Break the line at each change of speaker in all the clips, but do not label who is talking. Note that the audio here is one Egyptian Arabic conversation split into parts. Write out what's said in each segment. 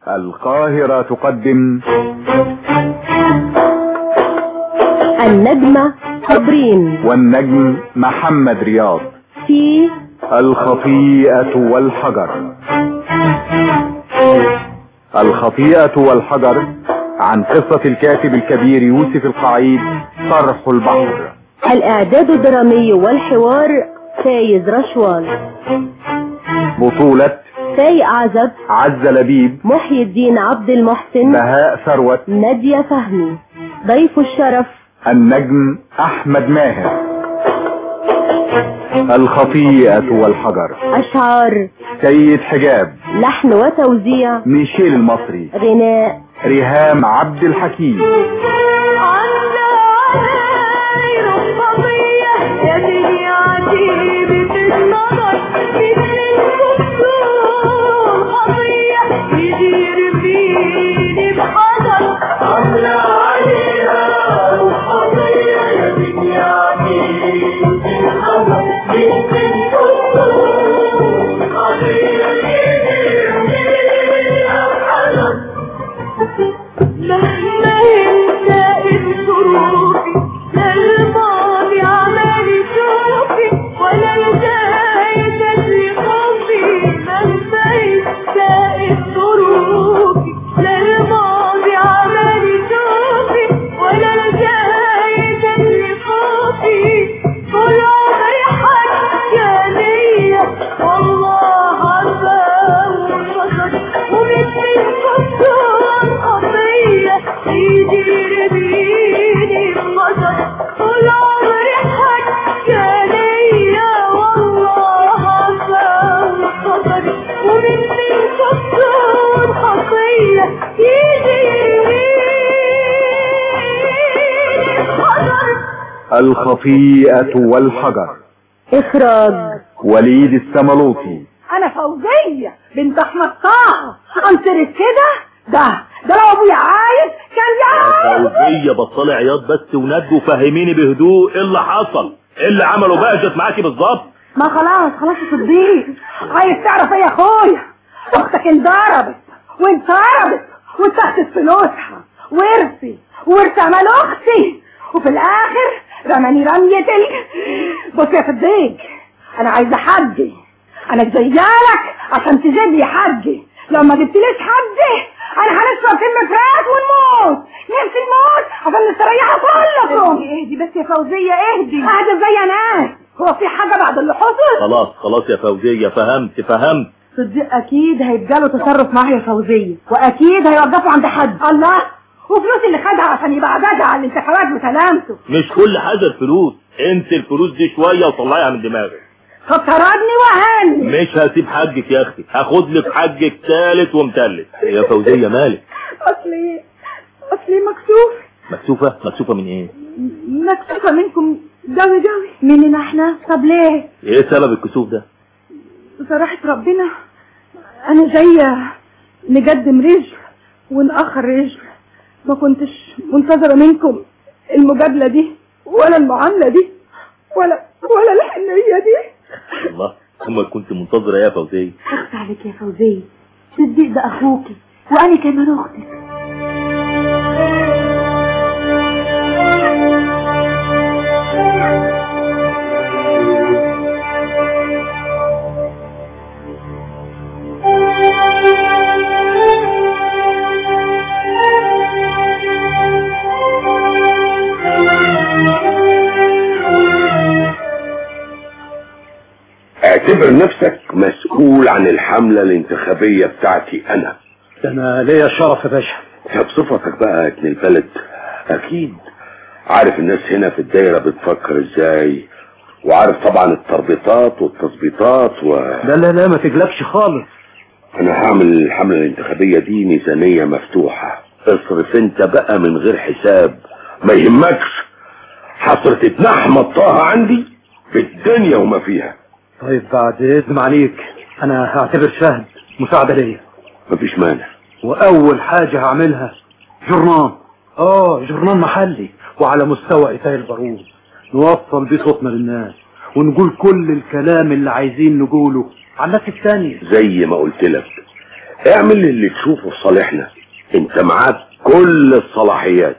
القاهرة تقدم
النجمة صابرين
والنجم محمد رياض
في
الخطيئة والحجر الخطيئة والحجر عن قصة الكاتب الكبير يوسف القعيد طرح البحر
الإعداد الدرامي والحوار فايز رشوان
بطولة
فاي أعزب
عز لبيب
محي الدين عبد المحسن
بهاء ثروت
نادية فهمي ضيف الشرف
النجم أحمد ماهر الخطيئة والحجر
أشعار
سيد حجاب
لحن وتوزيع
ميشيل المصري
غناء
ريهام عبد الحكيم
مهما ينسى الظروفي لا الماضي عمال يشوفي ولا الجاي تجري خوفي مهما ينسى الظروفي لا الماضي عمال يشوفي ولا الجاي تجري خوفي طول عمري حاجة ليا والله عارفة وانبسط ومثل الكسور قضية يدير بيني بمطر طول عمري حاجة ليا والله عارفة وانبسط ومثل الكسور قضية يدير بيني بمطر
الخطيئة والحجر
إخراج
وليد السملوطي
انا فوزية بنت احمد طه انصرف كده ده ده لو ابويا عايز كان يعرف
فوزية بطلي عياط بس وند وفهميني بهدوء ايه اللي حصل ايه اللي عمله بهجت معاكي بالظبط
ما خلاص خلاص يا صديق عايز تعرف ايه يا اخويا اختك انضربت وانضربت واتاخدت فلوسها ورثي ورث مال اختي وفي الاخر رماني رمية ال بص يا صديق انا عايزه حجي انا جايالك عشان تجيب لي حجي لو ما جبتليش حجي انا هنشرب كم فراس ونموت نفسي نموت عشان نستريحوا كلكم اهدي بس يا فوزية اهدي اهدي زي ناس هو في حاجة بعد اللي حصل
خلاص خلاص يا فوزية فهمت فهمت
صديق اكيد هيبقى له تصرف معايا يا فوزية واكيد هيوقفوا عند حد الله وفلوس اللي خدها عشان يبقى عددها على الانتخابات بسلامته
مش كل حاجة الفلوس انت الفلوس دي شوية وطلعيها من دماغك
فطردني وهني
مش هسيب حجك يا اختي هاخد لك حجك تالت ومتلت يا فوزية مالك
اصلي اصلي مكسوف
مكسوفة مكسوفة من ايه
مكسوفة منكم جوي جوي مننا احنا طب ليه
ايه سبب الكسوف ده
بصراحة ربنا انا جاية نقدم رجل ونأخر رجل ما كنتش منتظرة منكم المجادلة دي ولا المعاملة دي ولا ولا الحنية دي
الله امال كنت منتظرة ايه يا فوزية
اخت عليك يا فوزية صديق ده اخوكي وانا كمان اختك
اعتبر نفسك مسؤول عن الحملة الانتخابية بتاعتي انا
انا ليا الشرف يا باشا
بصفتك بقى ابن البلد اكيد عارف الناس هنا في الدايرة بتفكر ازاي وعارف طبعا التربيطات والتظبيطات و...
لا لا لا ما تقلقش خالص
انا هعمل الحملة الانتخابية دي ميزانية مفتوحة اصرف انت بقى من غير حساب ما يهمكش حصرة ابن احمد طه عندي بالدنيا وما فيها
طيب بعد اذن عليك انا هعتبر شهد مساعدة ليا
مفيش مانع
واول حاجة هعملها جورنان اه جورنان محلي وعلى مستوى إتاي البارود نوصل بيه صوتنا للناس ونقول كل الكلام اللي عايزين نقوله على الناس التانية
زي ما قلت لك اعمل اللي تشوفه في صالحنا انت معاك كل الصلاحيات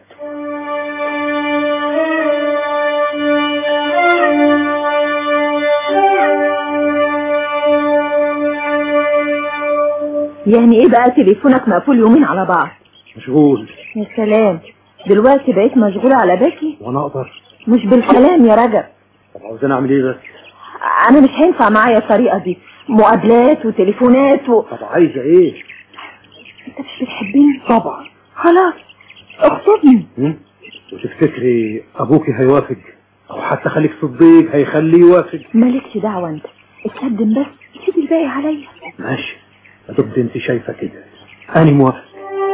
يعني ايه بقى تليفونك مقفول يومين على بعض
مشغول
يا سلام دلوقتي بقيت مشغولة على باكي
وانا اقدر
مش بالكلام يا رجب
طب عاوزين اعمل ايه بس
انا مش هينفع معايا الطريقة دي مقابلات وتليفونات و...
طب عايزه ايه
انت مش بتحبني
طبعا
خلاص اخطبني
هم؟ وتفتكري ابوكي هيوافق او حتى خليك صديق هيخليه يوافق
مالكش دعوة انت اتقدم بس سيب الباقي عليا
ماشي ما دمت انت شايفه كده انا موافق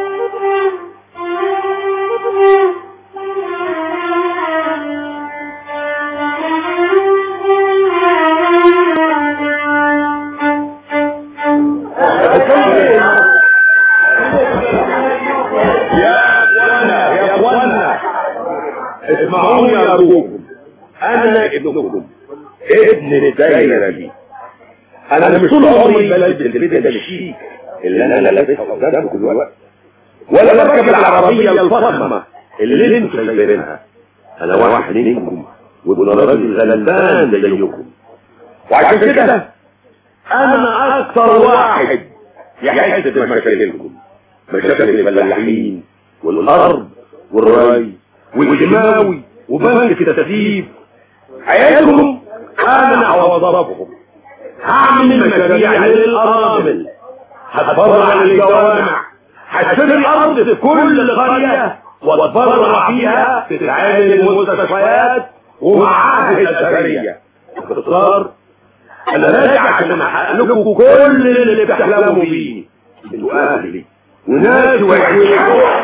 يا اخوانا يا اخوانا اسمعوني يا ابوكم انا ابنكم ابن الدايره دي انا مش طول عمري بلبس البدل الشيك اللي انا لابسها قدامكم دلوقتي ولا بركب العربيه الفخمه اللي انتوا شايفينها انا واحد منكم وابن راجل غلبان زيكم وعشان كده انا اكثر واحد يحس بمشاكلكم مشاكل الفلاحين والارض والري والجماوي وبنك التسييب حياتهم انا هوظفهم هعمل مشاريع للارامل هتبرع للجوامع هشتري ارض في كل قريه واتبرع فيها في تعامل المستشفيات ومعاهد الازهريه باختصار انا راجع عشان احقق لكم كل اللي بتحلموا بيه انتوا اهلي وناس وعينيكم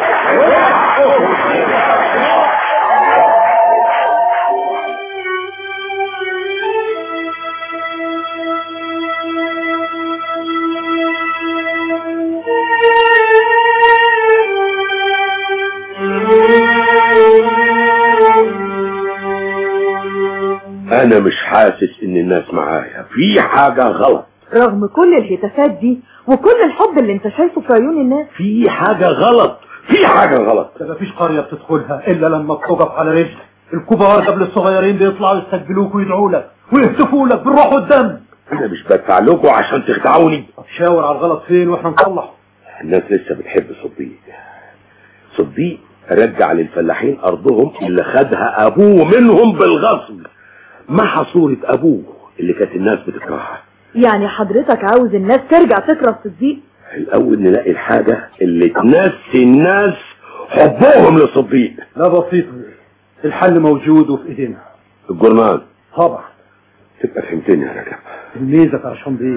انا مش حاسس ان الناس معايا في حاجة غلط
رغم كل الهتافات دي وكل الحب اللي انت شايفه في عيون الناس
في حاجة غلط في حاجة غلط
ده مفيش قرية بتدخلها إلا لما بتقف على رجل الكبار قبل الصغيرين بيطلعوا يستقبلوك ويدعوا لك ويهتفوا لك بالروح والدم
انا مش بدفع لكم عشان تخدعوني
طب شاور على الغلط فين واحنا نصلح
الناس لسه بتحب صديق صديق رجع للفلاحين ارضهم اللي خدها ابوه منهم بالغصب مع صورة ابوه اللي كانت الناس بتكرهها
يعني حضرتك عاوز الناس ترجع تكره صديق
الاول نلاقي الحاجة اللي تنسي الناس حبهم لصديق
لا بسيط الحل موجود وفي ايدينا
الجرنان
طبعا
تبقى فهمتني يا رجب
تلميذك عشان بيه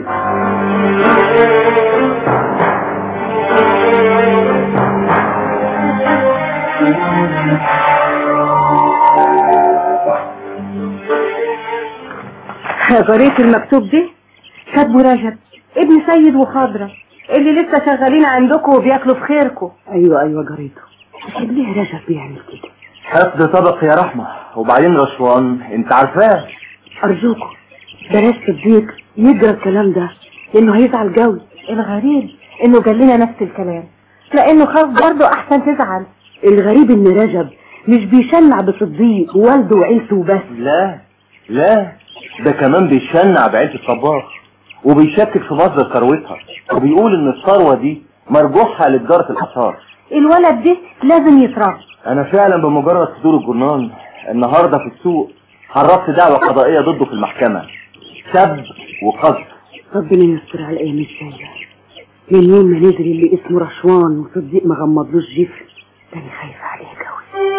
قريت المكتوب ده كاتبه رجب ابن سيد وخضرة اللي لسه شغالين عندكم وبياكلوا في خيركم ايوه ايوه قريته طب ليه رجب بيعمل كده
حفظ طبق يا رحمة وبعدين رشوان انت عارفاه
ارجوكم بلاش صديق يجرى الكلام ده لانه هيزعل قوي الغريب انه قال لنا نفس الكلام لانه خاف برضه احسن تزعل الغريب ان رجب مش بيشنع بصديق ووالده وعيلته بس
لا لا ده كمان بيشنع بعيلة الطباخ وبيشكك في مصدر ثروتها وبيقول ان الثروة دي مرجوحها لتجارة الآثار
الولد ده لازم يتربى
انا فعلا بمجرد صدور الجرنان النهاردة في السوق حركت دعوة قضائية ضده في المحكمة سب وقذف
ربنا يستر على الايام الجايه من يوم ما نزل اللي اسمه رشوان وصديق ما غمضلوش جفر تاني خايفه عليه قوي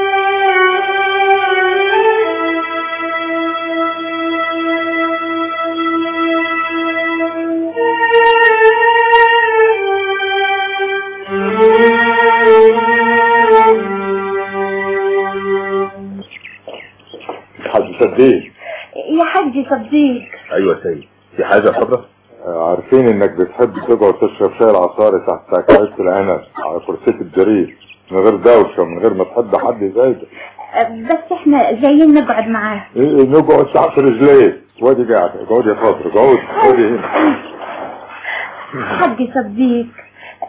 حد صديق
يا حاج صديق
ايوه يا سيد في حاجة يا خضرة
عارفين انك بتحب تقعد تشرب شاي العصاري تحت ساكعة العنب على كرسية الجريد من غير دوشة ومن غير ما تحب حد يزايدك
بس احنا جايين نقعد معاه
ايه نقعد تحت رجليه وادي قاعد اقعد يا خاطر اقعد اقعدي هنا
حاج صديق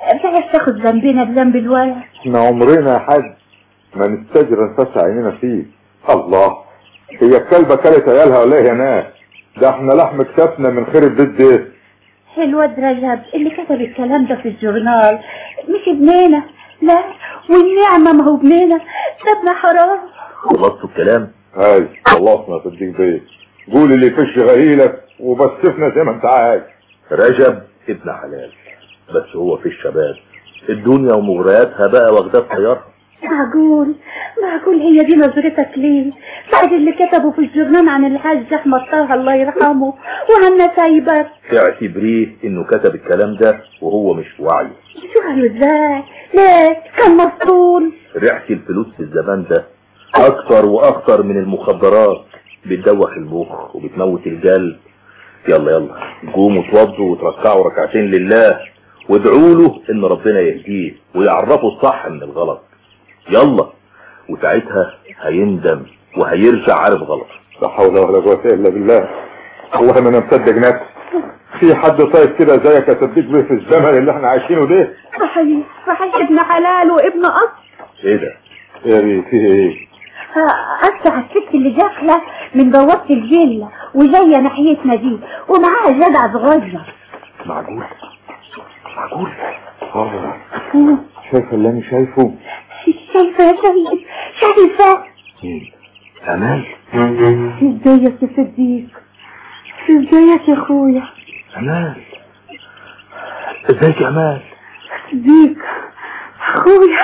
بلاش تاخد ذنبنا بذنب الولد
احنا عمرنا يا حاج ما نستجر نفس عينينا فيه الله هي الكلبة كلت عيالها ولا ايه يا ناس ده احنا لحم كتفنا من خير البيت ده
الواد رجب اللي كتب الكلام ده في الجورنال مش ابننا لا والنعمة ما هو ابننا ده ابن حرام
خلصتوا الكلام
هاي خلصنا صديق بيه قول اللي فيش غيلك وبسفنا زي ما انت عايز
رجب ابن حلال بس هو في الشباب الدنيا ومغرياتها بقى واخداه في طيارها
معقول معقول هي دي نظرتك ليه بعد اللي كتبه في الجورنال عن الحاج احمد طه الله يرحمه وعنا سايبك
تعتبريه انه كتب الكلام ده وهو مش في وعيه
شو قالوا ازاي ليه كان مسطول
ريحة الفلوس في الزمان ده اكتر واكتر من المخدرات بتدوخ المخ وبتموت القلب يلا يلا قوموا اتوضوا وتركعوا ركعتين لله وادعوا له ان ربنا يهديه ويعرفه الصح من الغلط يلا وساعتها هيندم وهيرجع عارف غلط
لا حول ولا قوة الا بالله والله ما انا مصدق نفسي في حد طيب كده زيك يا صديق بيه في الزمن اللي احنا عايشينه ده
صحيح صحيح ابن حلال وابن اصل
ايه ده
ايه بيه فيه ايه
أسع الست اللي داخلة من بوابة الفيلا وجاية ناحيتنا دي ومعاها جدع صغير
معقول معقول اه شايف اللي انا شايفه
شايفة يا سيد شايفة
مين امال
ازيك يا صديق ازيك يا اخويا
امال ازيك يا امال
صديق اخويا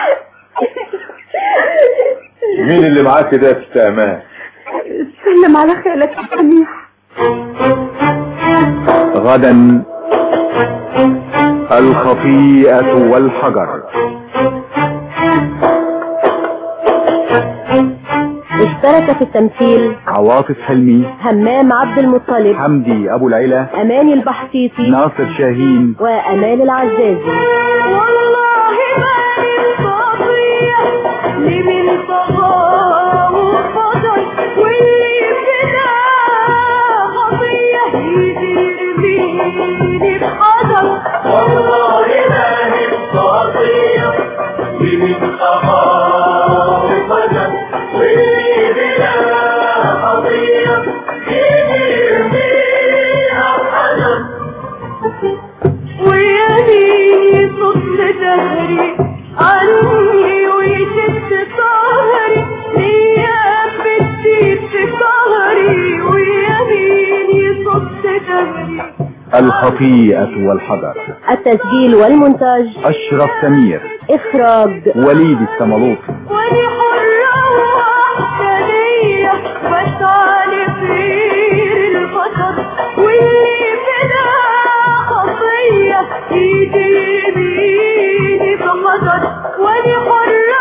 مين اللي معاك ده يا ست امان
سلم على خالك يا سميح
غدا الخطيئة والحجر
اشترك في التمثيل
عواطف حلمي
همام عبد المطلب
حمدي ابو العلا
اماني البحطيطي
ناصر شاهين
وامال العزازي
والله ما القضية لمن طغى وفضل واللي فدا خطية يرميني بحضر والله ما القضية لمن طغى وفضل واللي فدا خطية يرميها بحضر وياني صوت دهري عني ويشد ظهري ليا بدي في ظهري ويميني صوت دهري
الخطيئة والحجر
التسجيل والمونتاج
اشرف سمير
اخراج
وليد السملوطي
وانا حرة وحدانية بسعى لخير البشر واللي بلا خطية ايدي يميني بخطر وانا حرة